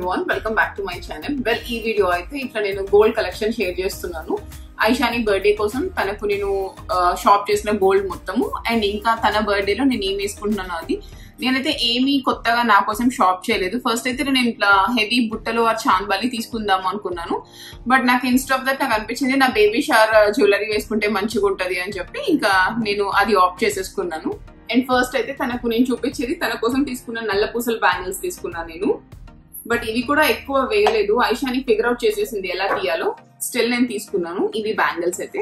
everyone welcome back to my channel well ఈ video అయితే ఇట్లా నేను గోల్డ్ కలెక్షన్ షేర్ చేస్తున్నాను ఐషాని బర్త్డే కోసం తనకు నేను షాప్ చేసిన గోల్డ్ మొత్తము అండ్ ఇంకా తన బర్త్డేలో నేను ఏం వేసుకుంటున్నాను అది నేనైతే ఏమీ కొత్తగా నా కోసం షాప్ చేయలేదు ఫస్ట్ అయితే నేను ఇట్లా హెవీ బుట్టలు ఆ చాందబాలి తీసుకుందాం అనుకున్నాను బట్ నాకు ఇన్స్ట్ ఆఫ్ దట్ నాకు అనిపించింది నా బేబీ షార్ జ్యువెలరీ వేసుకుంటే మంచిగా ఉంటది అని చెప్పి ఇంకా నేను అది ఆప్ చేసేసుకున్నాను అండ్ ఫస్ట్ అయితే తనకు నేను చూపించేది తన కోసం తీసుకున్న నల్ల పూసల బ్యాంగిల్స్ తీసుకున్నాను నేను బట్ ఇవి కూడా ఎక్కువ వేయలేదు ఐషాని ఫిగర్ అవుట్ చేసేసింది ఎలా తీయాలో స్టిల్ నేను తీసుకున్నాను ఇవి బ్యాంగిల్స్ అయితే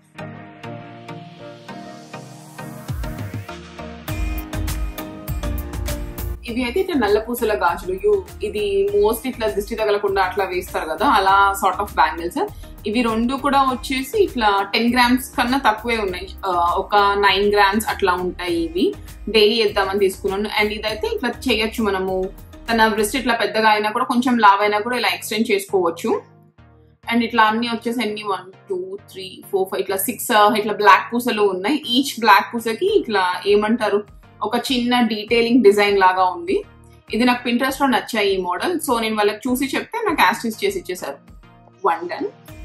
ఇవి అయితే ఇట్లా నల్ల పూసల గాజులు యూ ఇది మోస్ట్ ఇట్లా దిష్టి తగలకుండా అట్లా వేస్తారు కదా అలా సార్ట్ ఆఫ్ బ్యాంగిల్స్ ఇవి రెండు కూడా వచ్చేసి ఇట్లా టెన్ గ్రామ్స్ కన్నా తక్కువే ఉన్నాయి ఒక నైన్ గ్రామ్స్ అట్లా ఉంటాయి ఇవి డైలీ వేద్దామని తీసుకున్నాను అండ్ ఇదైతే ఇట్లా చేయొచ్చు మనము తన బ్రెస్ట్ ఇట్లా పెద్దగా అయినా కూడా కొంచెం లావ్ అయినా కూడా ఇలా ఎక్స్టెండ్ చేసుకోవచ్చు అండ్ ఇట్లా అన్ని వచ్చేసి అన్ని one two three four five ఇట్లా సిక్స్ ఇట్లా బ్లాక్ పూసలు ఉన్నాయి ఈచ్ బ్లాక్ పూసకి ఇట్లా ఏమంటారు ఒక చిన్న డీటెయిలింగ్ డిజైన్ లాగా ఉంది ఇది నాకు పింట్రెస్ట్ లో నచ్చాయి ఈ మోడల్ సో నేను వాళ్ళకి చూసి చెప్తే నాకు యాస్టిస్ చేసి ఇచ్చేసారు వన్ డన్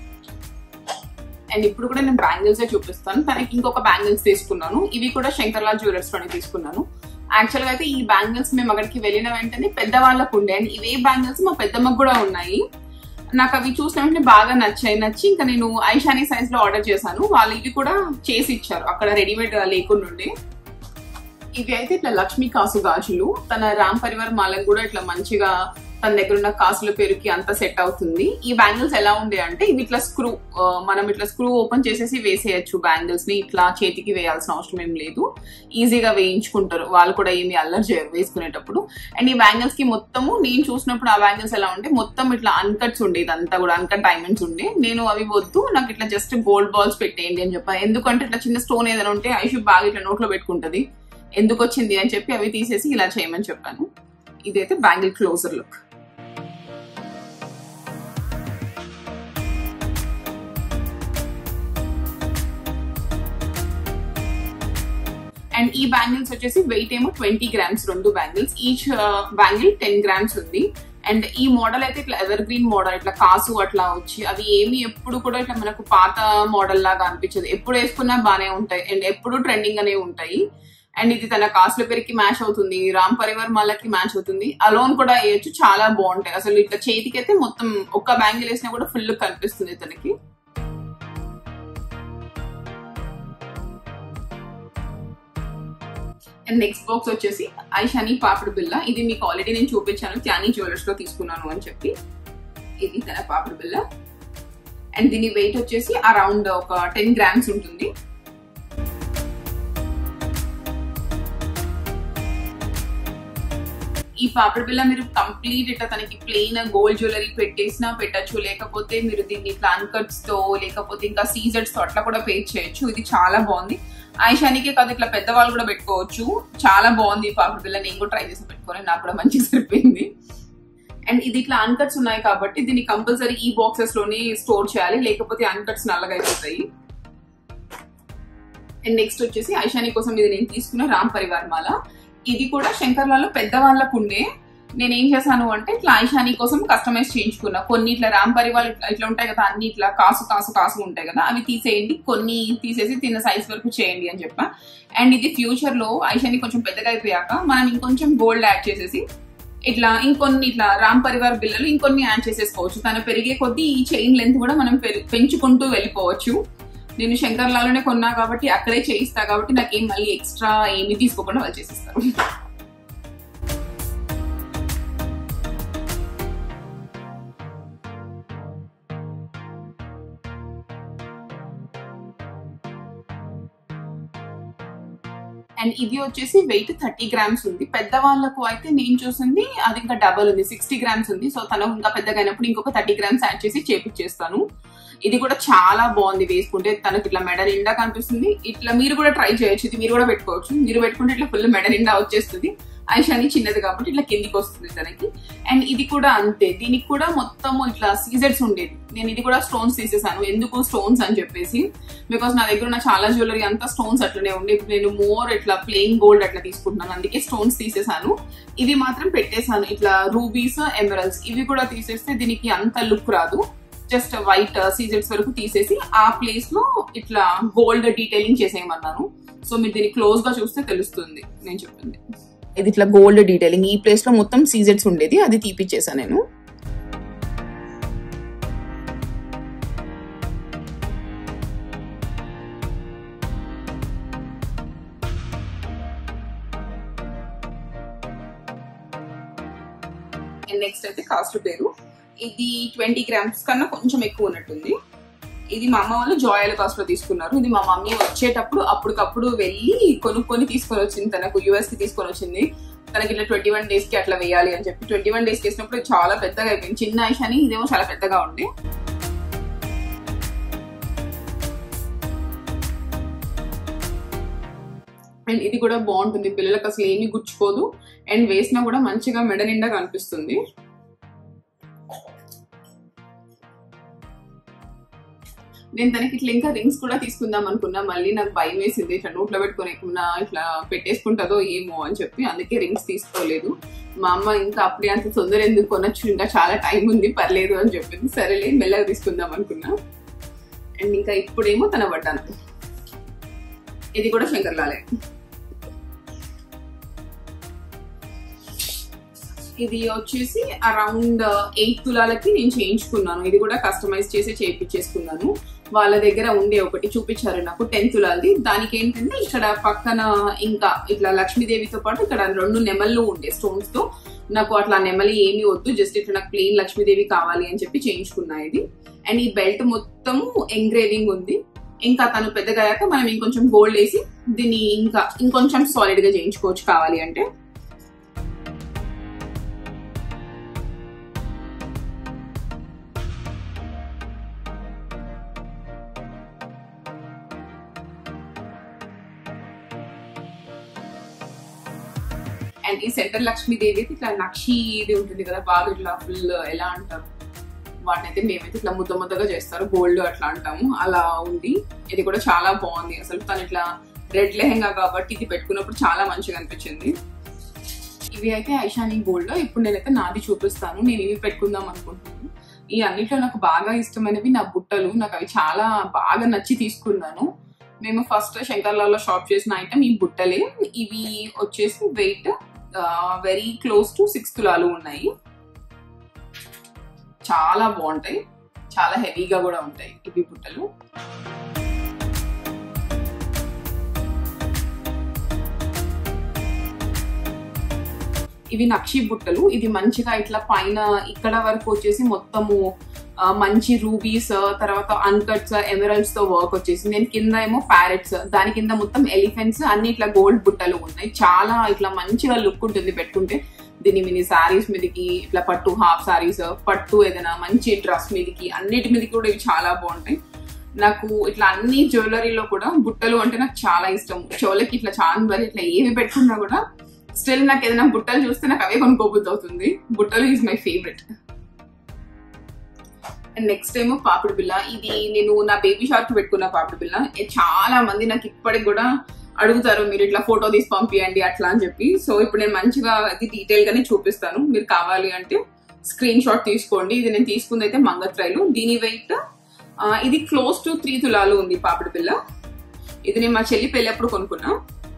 అండ్ ఇప్పుడు కూడా నేను బ్యాంగిల్స్ చూపిస్తాను తనకి ఇంకొక బ్యాంగిల్స్ తీసుకున్నాను ఇవి కూడా శంకర్లాల్ జ్యువెలర్స్ లోనే తీసుకున్నాను యాక్చువల్ గా అయితే ఈ బ్యాంగిల్స్ మేము అక్కడికి వెళ్ళిన వెంటనే పెద్దవాళ్ళకు ఉండే అండ్ ఇవే బ్యాంగిల్స్ మా పెద్దమ్మకు కూడా ఉన్నాయి నాకు అవి చూసిన వెంటనే బాగా నచ్చాయి నచ్చి ఇంకా నేను ఐషానీ సైజ్ లో ఆర్డర్ చేశాను వాళ్ళు ఇవి కూడా చేసి ఇచ్చారు అక్కడ రెడీమేడ్ లేకుండా ఉండే ఇవి అయితే ఇట్లా లక్ష్మీ కాసు గాజులు తన రామ్ పరివార్ మాలకు కూడా ఇట్లా మంచిగా తన దగ్గర ఉన్న కాసుల పేరుకి అంత సెట్ అవుతుంది ఈ బ్యాంగిల్స్ ఎలా ఉండే అంటే ఇవి ఇట్లా స్క్రూ మనం ఇట్లా స్క్రూ ఓపెన్ చేసేసి వేసేయచ్చు బ్యాంగిల్స్ ని ఇట్లా చేతికి వేయాల్సిన అవసరం ఏం లేదు ఈజీగా వేయించుకుంటారు వాళ్ళు కూడా ఏమి అల్లరి చేయరు వేసుకునేటప్పుడు అండ్ ఈ బ్యాంగిల్స్ కి మొత్తము నేను చూసినప్పుడు ఆ బ్యాంగిల్స్ ఎలా ఉంటే మొత్తం ఇట్లా అన్కట్స్ ఉండే ఇదంతా కూడా అన్కట్ డైమండ్స్ ఉండే నేను అవి వద్దు నాకు ఇట్లా జస్ట్ గోల్డ్ బాల్స్ పెట్టేయండి అని చెప్పాను ఎందుకంటే ఇట్లా చిన్న స్టోన్ ఏదైనా ఉంటే ఐషు బాగా ఇట్లా నోట్లో పెట్టుకుంటది ఎందుకు వచ్చింది అని చెప్పి అవి తీసేసి ఇలా చేయమని చెప్పాను ఇదైతే బ్యాంగిల్ క్లోజర్ లుక్ అండ్ ఈ బ్యాంగిల్స్ వచ్చేసి వెయిట్ ఏమో ట్వంటీ గ్రామ్స్ రెండు bangles each bangle ten grams ఉంది అండ్ ఈ మోడల్ అయితే ఇట్లా ఎవర్ గ్రీన్ మోడల్ ఇట్లా కాసు అట్లా వచ్చి అవి ఏమి ఎప్పుడు కూడా ఇట్లా మనకు పాత మోడల్ లాగా అనిపించదు ఎప్పుడు వేసుకున్నా బానే ఉంటాయి అండ్ ఎప్పుడు ట్రెండింగ్ అనే ఉంటాయి అండ్ ఇది తన కాస్ట్ల పేరుకి మ్యాచ్ అవుతుంది రామ్ పరివార్ మాలకి మ్యాచ్ అవుతుంది అలోన్ కూడా వేయచ్చు చాలా బాగుంటాయి అసలు ఇట్లా చేతికి అయితే మొత్తం ఒక్క బ్యాంగిల్ వేసినా కూడా ఫుల్ కనిపిస్తుంది తనకి అండ్ నెక్స్ట్ బాక్స్ వచ్చేసి ఐషాని పాపిడి బిల్ల ఇది మీకు ఆల్రెడీ నేను చూపించాను త్యానీ జ్యువెలర్స్ లో తీసుకున్నాను అని చెప్పి ఇది తన పాపిడి బిల్ల అండ్ దీని వెయిట్ వచ్చేసి అరౌండ్ ఒక టెన్ గ్రామ్స్ ఉంటుంది ఈ పాపిడి బిల్ల మీరు కంప్లీట్ ఇట్లా తనకి ప్లెయిన్ గోల్డ్ జ్యువెలరీ పెట్టేసినా పెట్టచ్చు లేకపోతే మీరు దీన్ని ఇట్లా అన్కట్స్ తో లేకపోతే ఇంకా సీజర్స్ తో అట్లా కూడా పే చేయొచ్చు ఇది చాలా బాగుంది ఆయిషానికే కాదు ఇట్లా పెద్దవాళ్ళు కూడా పెట్టుకోవచ్చు చాలా బాగుంది ఈ పాపిడి బిల్ల నేను కూడా ట్రై చేసి పెట్టుకొని నాకు కూడా మంచిగా సరిపోయింది అండ్ ఇది ఇట్లా అన్కట్స్ ఉన్నాయి కాబట్టి దీన్ని కంపల్సరీ ఈ బాక్సెస్ లోనే స్టోర్ చేయాలి లేకపోతే అన్కట్స్ నల్లగా అయిపోతాయి అండ్ నెక్స్ట్ వచ్చేసి ఐషాని కోసం ఇది నేను తీసుకున్న రామ్ పరివార్ మాల ఇది కూడా శంకర్లలో పెద్దవాళ్ళకు ఉండే నేను ఏం చేశాను అంటే ఇట్లా ఐషాని కోసం కస్టమైజ్ చేయించుకున్నా కొన్ని ఇట్లా రామ్ పరివాల్ ఇట్లా ఉంటాయి కదా అన్ని ఇట్లా కాసు కాసు కాసు ఉంటాయి కదా అవి తీసేయండి కొన్ని తీసేసి తిన్న సైజ్ వరకు చేయండి అని చెప్పా అండ్ ఇది ఫ్యూచర్ లో ఐషాని కొంచెం పెద్దగా అయిపోయాక మనం ఇంకొంచెం గోల్డ్ యాడ్ చేసేసి ఇట్లా ఇంకొన్ని ఇట్లా రామ్ పరివార్ బిల్లలు ఇంకొన్ని యాడ్ చేసేసుకోవచ్చు తను పెరిగే కొద్దీ ఈ చైన్ లెంత్ కూడా మనం పెంచుకుంటూ వెళ్ళిపోవచ్చు నేను శంకర్లాలోనే కొన్నా కాబట్టి అక్కడే చేయిస్తా కాబట్టి నాకేం మళ్ళీ ఎక్స్ట్రా ఏమి తీసుకోకుండా వాళ్ళు చేసిస్తారు అండ్ ఇది వచ్చేసి వెయిట్ థర్టీ గ్రామ్స్ ఉంది పెద్దవాళ్ళకు అయితే నేను చూసింది అది ఇంకా డబల్ ఉంది సిక్స్టీ గ్రామ్స్ ఉంది సో తను ఇంకా పెద్దగా అయినప్పుడు ఇంకొక థర్టీ గ్రామ్స్ యాడ్ చేసి చేపించేస్తాను ఇది కూడా చాలా బాగుంది వేసుకుంటే తనకి ఇట్లా మెడ నిండా కనిపిస్తుంది ఇట్లా మీరు కూడా ట్రై చేయొచ్చు ఇది మీరు కూడా పెట్టుకోవచ్చు మీరు పెట్టుకుంటే ఇట్లా ఫుల్ మెడ నిండా వచ్చేస్తుంది ఐషాని చిన్నది కాబట్టి ఇట్లా కిందికి వస్తుంది తనకి అండ్ ఇది కూడా అంతే దీనికి కూడా మొత్తం ఇట్లా సీజర్స్ ఉండేది నేను ఇది కూడా స్టోన్స్ తీసేసాను ఎందుకు స్టోన్స్ అని చెప్పేసి బికాస్ నా దగ్గర ఉన్న చాలా జ్యువెలరీ అంతా స్టోన్స్ అట్లనే ఉండే ఇప్పుడు నేను మోర్ ఇట్లా ప్లెయిన్ గోల్డ్ అట్లా తీసుకుంటున్నాను అందుకే స్టోన్స్ తీసేసాను ఇది మాత్రం పెట్టేశాను ఇట్లా రూబీస్ ఎమరల్స్ ఇవి కూడా తీసేస్తే దీనికి అంత లుక్ రాదు జస్ట్ వైట్ సీజర్స్ వరకు తీసేసి ఆ ప్లేస్ లో ఇట్లా గోల్డ్ డీటెయిలింగ్ చేసేయమన్నాను సో మీరు దీన్ని క్లోజ్ గా చూస్తే తెలుస్తుంది నేను చెప్పింది ఇది ఇట్లా గోల్డ్ డీటెయిలింగ్ ఈ ప్లేస్ లో మొత్తం సీజర్స్ ఉండేది అది తీపిచ్చేసాను నేను నెక్స్ట్ అయితే కాస్ట్ పేరు ఇది ట్వంటీ గ్రామ్స్ కన్నా కొంచెం ఎక్కువ ఉన్నట్టుంది ఇది మా అమ్మ వాళ్ళు జాయల్ కాస్ట్ లో తీసుకున్నారు ఇది మా మమ్మీ వచ్చేటప్పుడు అప్పటికప్పుడు వెళ్ళి కొనుక్కొని తీసుకొని వచ్చింది తనకు యుఎస్ కి తీసుకొని వచ్చింది తనకి ఇట్లా ట్వంటీ వన్ డేస్ కి అట్లా వేయాలి అని చెప్పి ట్వంటీ వన్ డేస్ కి వేసినప్పుడు ఇది చాలా పెద్దగా అయిపోయింది చిన్న ఐష్ అని ఇదేమో చాలా పెద్దగా ఉంది అండ్ ఇది కూడా బాగుంటుంది పిల్లలకు అసలు ఏమీ గుచ్చుకోదు అండ్ వేసినా కూడా మంచిగా మెడ నిండా కనిపిస్తుంది నేను తనకి ఇట్లా ఇంకా రింగ్స్ కూడా తీసుకుందాం అనుకున్నా మళ్ళీ నాకు భయం వేసింది ఇట్లా నోట్లో పెట్టుకొని ఎక్కువ ఇట్లా పెట్టేసుకుంటుందో ఏమో అని చెప్పి అందుకే రింగ్స్ తీసుకోలేదు మా అమ్మ ఇంకా అప్పుడే అంత తొందర ఎందుకు కొనొచ్చు ఇంకా చాలా టైం ఉంది పర్లేదు అని చెప్పింది సరేలే మెల్లగా తీసుకుందాం అనుకున్నా అండ్ ఇంకా ఇప్పుడేమో తన పడ్డాను ఇది కూడా శంకర్లాలే ఇది వచ్చేసి అరౌండ్ ఎయిట్ తులాలకి నేను చేయించుకున్నాను ఇది కూడా కస్టమైజ్ చేసి చేయించేసుకున్నాను వాళ్ళ దగ్గర ఉండే ఒకటి చూపించారు నాకు టెన్ తులాలది దానికి ఏంటంటే ఇక్కడ పక్కన ఇంకా ఇట్లా లక్ష్మీదేవితో పాటు ఇక్కడ రెండు నెమళ్ళు ఉండే స్టోన్స్ తో నాకు అట్లా నెమలి ఏమీ వద్దు జస్ట్ ఇట్లా నాకు ప్లెయిన్ లక్ష్మీదేవి కావాలి అని చెప్పి చేయించుకున్నా ఇది అండ్ ఈ బెల్ట్ మొత్తం ఎంగ్రేవింగ్ ఉంది ఇంకా తను పెద్దగా అయ్యాక మనం ఇంకొంచెం గోల్డ్ వేసి దీన్ని ఇంకా ఇంకొంచెం సాలిడ్ గా చేయించుకోవచ్చు కావాలి అంటే అండ్ ఈ సెంటర్ లక్ష్మీదేవి అయితే ఇట్లా నక్షి ఇది ఉంటుంది కదా బాగా ఇట్లా ఫుల్ ఎలా అంటారు వాటిని అయితే మేమైతే ఇట్లా ముద్ద ముద్దగా చేస్తారు గోల్డ్ అట్లా అంటాము అలా ఉంది ఇది కూడా చాలా బాగుంది అసలు తను ఇట్లా రెడ్ లెహెంగా కాబట్టి ఇది పెట్టుకున్నప్పుడు చాలా మంచిగా అనిపించింది ఇవి అయితే ఐషాని గోల్డ్ ఇప్పుడు నేనైతే నాది చూపిస్తాను నేను ఇవి పెట్టుకుందాం అనుకుంటున్నాను ఈ అన్నిట్లో నాకు బాగా ఇష్టమైనవి నా బుట్టలు నాకు అవి చాలా బాగా నచ్చి తీసుకున్నాను మేము ఫస్ట్ శంకర్లాల్లో షాప్ చేసిన ఐటమ్ ఈ బుట్టలే ఇవి వచ్చేసి weight very close to six తులాలు ఉన్నాయి చాలా బాగుంటాయి చాలా హెవీగా కూడా ఉంటాయి ఇవి బుట్టలు ఇవి నక్షి బుట్టలు ఇది మంచిగా ఇట్లా పైన ఇక్కడ వరకు వచ్చేసి మొత్తము ఆ, మంచి రూబీస్ తర్వాత అన్కట్స్ ఎమరల్డ్స్ తో వర్క్ వచ్చేసి నేను కింద ఏమో ప్యారెట్స్ దాని కింద మొత్తం ఎలిఫెంట్స్ అన్ని ఇట్లా గోల్డ్ బుట్టలు ఉన్నాయి చాలా ఇట్లా మంచిగా లుక్ ఉంటుంది పెట్టుకుంటే దీని మిని సారీస్ మీదకి ఇట్లా పట్టు హాఫ్ సారీస్ పట్టు ఏదైనా మంచి డ్రెస్ మీదకి అన్నిటి మీదకి కూడా ఇవి చాలా బాగుంటాయి నాకు ఇట్లా అన్ని జ్యువెలరీలో కూడా బుట్టలు అంటే నాకు చాలా ఇష్టం చెవులకి ఇట్లా చాందరి ఇట్లా ఏవి పెట్టుకున్నా కూడా స్టిల్ నాకు ఏదైనా బుట్టలు చూస్తే నాకు అవే కొనుక్కోబుద్ది అవుతుంది బుట్టలు is my favourite and next ఏమో పాపిడి బిల్ల ఇది నేను నా బేబీ షార్క్ పెట్టుకున్న పాపిడి బిల్ల ఇది చాలా మంది నాకు ఇప్పటికి కూడా అడుగుతారు మీరు ఇట్లా ఫోటో తీసి పంపియండి అట్లా అని చెప్పి సో ఇప్పుడు నేను మంచిగా అది డీటెయిల్ గానే చూపిస్తాను మీరు కావాలి అంటే స్క్రీన్ షాట్ తీసుకోండి ఇది నేను తీసుకుంది అయితే మంగత్రైలు దీని వెయిట్ ఇది క్లోజ్ టు త్రీ తులాలు ఉంది పాపిడి పిల్ల ఇది నేను మా చెల్లి పెళ్ళప్పుడు కొనుక్కున్నా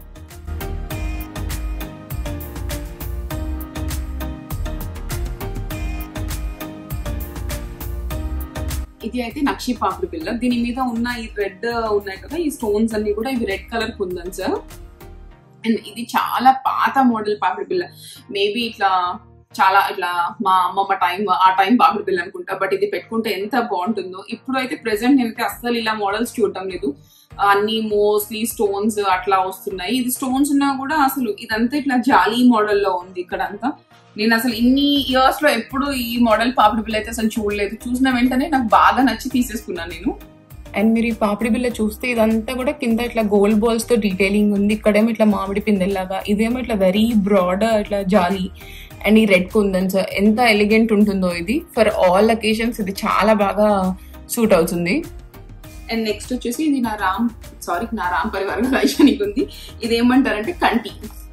ఇది అయితే నక్షి పాపిడి పిల్ల దీని మీద ఉన్న ఈ రెడ్ ఉన్నాయి కదా ఈ స్టోన్స్ అన్ని కూడా ఇవి రెడ్ కలర్ కుందన్ సార్ అండ్ ఇది చాలా పాత మోడల్ పాపిడి పిల్ల మేబీ ఇట్లా చాలా ఇట్లా మా అమ్మమ్మ టైం ఆ టైం పాపిడి పిల్ల అనుకుంటా బట్ ఇది పెట్టుకుంటే ఎంత బాగుంటుందో ఇప్పుడు అయితే ప్రెసెంట్ నేనైతే అస్సలు ఇలా మోడల్స్ చూడటం లేదు అన్ని మోస్ట్లీ స్టోన్స్ అట్లా వస్తున్నాయి ఇది స్టోన్స్ ఉన్నా కూడా అసలు ఇదంతా ఇట్లా జాలీ మోడల్లో ఉంది ఇక్కడ అంతా నేను అసలు ఇన్ని ఇయర్స్ లో ఎప్పుడు ఈ మోడల్ పాపిడి పిల్ల అయితే అసలు చూడలేదు చూసిన వెంటనే నాకు బాగా నచ్చి తీసేసుకున్నాను నేను అండ్ మీరు ఈ పాపిడి బిల్ల చూస్తే ఇదంతా కూడా కింద ఇట్లా గోల్డ్ బాల్స్ తో డీటెయిలింగ్ ఉంది ఇక్కడేమో ఇట్లా మామిడి పిందెల్లాగా ఇదేమో ఇట్లా వెరీ బ్రాడ్ ఇట్లా జాలి అండ్ ఈ రెడ్ కుందన్స్ ఎంత ఎలిగెంట్ ఉంటుందో ఇది ఫర్ ఆల్ అకేషన్స్ ఇది చాలా బాగా సూట్ అవుతుంది అండ్ నెక్స్ట్ వచ్చేసి ఇది నా రామ్ సారీ నా రామ్ పరివార్ వైశానికి ఉంది ఇది ఏమంటారంటే కంటి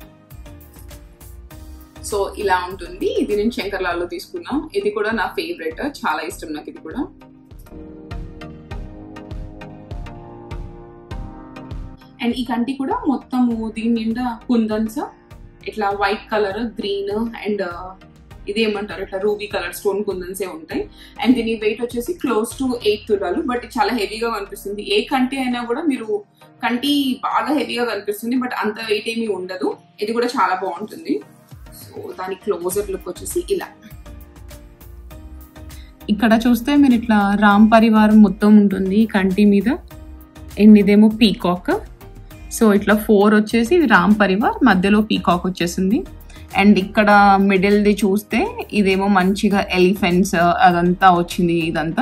సో ఇలా ఉంటుంది ఇది నేను శంకర్లాల్లో తీసుకున్నా ఇది కూడా నా ఫేవరెట్ చాలా ఇష్టం నాకు ఇది కూడా అండ్ ఈ కంటి కూడా మొత్తము దీని నిండా కుందన్స్ ఇట్లా వైట్ కలర్ గ్రీన్ అండ్ ఇది ఏమంటారు ఇట్లా రూబీ కలర్ స్టోన్ కుందన్సే ఉంటాయి అండ్ దీని వెయిట్ వచ్చేసి క్లోజ్ టు ఎయిట్ తులాలు బట్ చాలా హెవీగా కనిపిస్తుంది ఏ కంటి అయినా కూడా మీరు కంటి బాగా హెవీగా కనిపిస్తుంది బట్ అంత వెయిట్ ఏమీ ఉండదు ఇది కూడా చాలా బాగుంటుంది సో దాని క్లోజర్ లుక్ వచ్చేసి ఇలా ఇక్కడ చూస్తే మీరు ఇట్లా రామ్ పరివారం మొత్తం ఉంటుంది ఈ కంటి మీద అండ్ ఇదేమో పీకాక్ సో ఇట్లా ఫోర్ వచ్చేసి ఇది రామ్ పరివార్ మధ్యలో పీకాక్ వచ్చేసింది అండ్ ఇక్కడ మిడిల్ది చూస్తే ఇదేమో మంచిగా ఎలిఫెంట్స్ అదంతా వచ్చింది ఇదంతా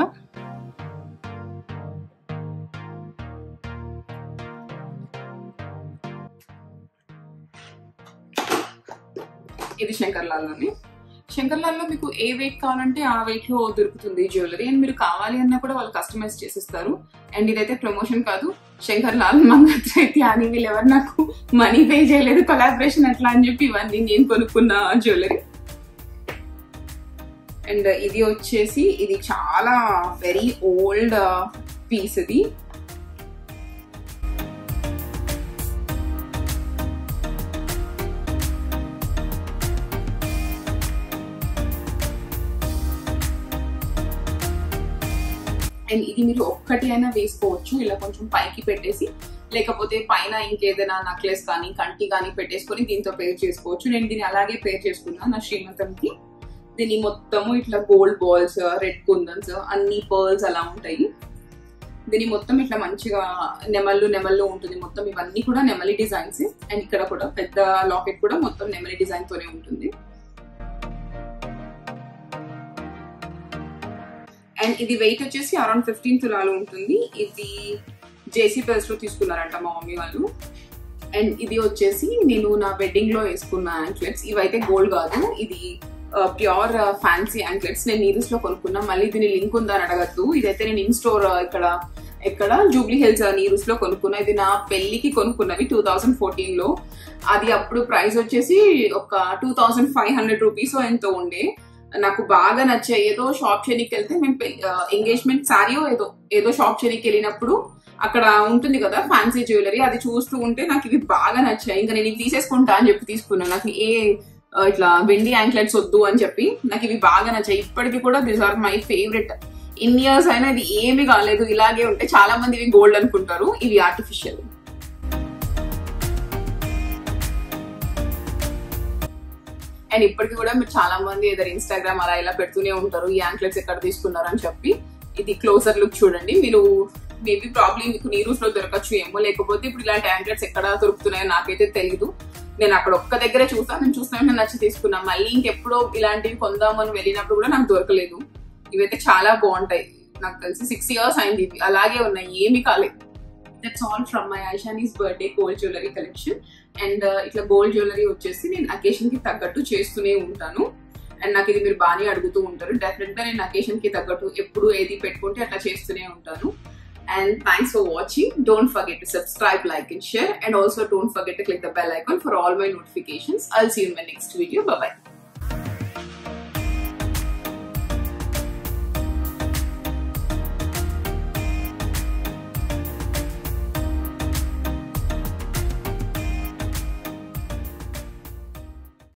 ఇది శంకర్లాల్లోని శంకర్లాల్లో మీకు ఏ వెయిట్ కావాలంటే ఆ వెయిట్ లో దొరుకుతుంది జ్యువెలరీ అండ్ మీరు కావాలి అన్నా కూడా వాళ్ళు కస్టమైజ్ చేసిస్తారు అండ్ ఇదైతే ప్రమోషన్ కాదు శంకర్ లాల్ మంగత్రైతి అని వీళ్ళు ఎవరు నాకు మనీ పే చేయలేదు కొలాబరేషన్ అట్లా అని చెప్పి ఇవన్నీ నేను కొనుక్కున్న జ్యువెలరీ అండ్ ఇది వచ్చేసి ఇది చాలా వెరీ ఓల్డ్ పీస్ ఇది అండ్ ఇది మీరు ఒక్కటి అయినా వేసుకోవచ్చు ఇలా కొంచెం పైకి పెట్టేసి లేకపోతే పైన ఇంకేదైనా నక్లెస్ కానీ కంటి కానీ పెట్టేసుకొని దీంతో పేర్ చేసుకోవచ్చు నేను దీన్ని అలాగే పేర్ చేసుకున్నా నా శ్రీమంతంకి దీని మొత్తము ఇట్లా గోల్డ్ బాల్స్ రెడ్ కుందన్స్ అన్ని పర్ల్స్ అలా ఉంటాయి దీని మొత్తం ఇట్లా మంచిగా నెమళ్ళు నెమళ్ళు ఉంటుంది మొత్తం ఇవన్నీ కూడా నెమలి డిజైన్స్ అండ్ ఇక్కడ కూడా పెద్ద లాకెట్ కూడా మొత్తం నెమలి డిజైన్ తోనే ఉంటుంది అండ్ ఇది వెయిట్ వచ్చేసి అరౌండ్ ఫిఫ్టీన్ తులాలు ఉంటుంది ఇది జేసీ పెల్స్ లో తీసుకున్నారంట మా మమ్మీ వాళ్ళు అండ్ ఇది వచ్చేసి నేను నా వెడ్డింగ్ లో వేసుకున్న యాంక్లెట్స్ ఇవైతే గోల్డ్ కాదు ఇది ప్యూర్ ఫ్యాన్సీ యాంక్లెట్స్ నేను నీరస్ లో కొనుక్కున్నా మళ్ళీ దీని లింక్ ఉందా అని అడగద్దు ఇదైతే నేను ఇన్ స్టోర్ ఇక్కడ ఎక్కడ జూబ్లీ హిల్స్ నీరస్ లో కొనుక్కున్నా ఇది నా పెళ్లికి కొనుక్కున్నవి టూ థౌజండ్ ఫోర్టీన్ లో అది అప్పుడు ప్రైస్ వచ్చేసి ఒక two thousand five hundred rupees ఎంతో ఉండే నాకు బాగా నచ్చాయి ఏదో షాప్ చేయడానికి వెళ్తే మేము ఎంగేజ్మెంట్ శారీ ఏదో ఏదో షాప్ చేయడానికి వెళ్ళినప్పుడు అక్కడ ఉంటుంది కదా ఫ్యాన్సీ జ్యువెలరీ అది చూస్తూ ఉంటే నాకు ఇవి బాగా నచ్చాయి ఇంకా నేను ఇవి తీసేసుకుంటా అని చెప్పి తీసుకున్నాను నాకు ఏ ఇట్లా వెండి యాంక్లెట్స్ వద్దు అని చెప్పి నాకు ఇవి బాగా నచ్చాయి ఇప్పటికి కూడా this are my favourite in years అయినా ఇది ఏమి కాలేదు ఇలాగే ఉంటే చాలా మంది ఇవి గోల్డ్ అనుకుంటారు ఇవి ఆర్టిఫిషియల్ అండ్ ఇప్పటికి కూడా మీరు చాలా మంది ఏదో ఇన్స్టాగ్రామ్ అలా ఇలా పెడుతూనే ఉంటారు ఈ యాంక్లెట్స్ ఎక్కడ తీసుకున్నారు అని చెప్పి ఇది క్లోజర్ లుక్ చూడండి మీరు మేబీ ప్రాబ్లీ మీకు నీరూస్ లో దొరకచ్చు ఏమో లేకపోతే ఇప్పుడు ఇలాంటి యాంక్లెట్స్ ఎక్కడ దొరుకుతున్నాయో నాకైతే తెలీదు నేను అక్కడ ఒక్క దగ్గరే చూసాను నేను చూసిన నచ్చి తీసుకున్నా మళ్ళీ ఇంకెప్పుడో ఇలాంటివి కొందామని వెళ్ళినప్పుడు కూడా నాకు దొరకలేదు ఇవైతే చాలా బాగుంటాయి నాకు తెలిసి సిక్స్ ఇయర్స్ అయింది ఇవి అలాగే ఉన్నాయి ఏమి కాలేదు that's all from my Aishani's birthday gold jewellery collection and ఇట్లా గోల్డ్ జ్యువెలరీ వచ్చేసి నేను అకేషన్ కి తగ్గట్టు చేస్తూనే ఉంటాను అండ్ నాకు ఇది మీరు బాగానే అడుగుతూ ఉంటారు డెఫినెట్ గా నేను అకేషన్ కి తగ్గట్టు ఎప్పుడు ఏది పెట్టుకుంటే అట్లా చేస్తూనే ఉంటాను and thanks for watching don't forget to subscribe like and share and also don't forget to click the bell icon for all my notifications I'll see in my next video by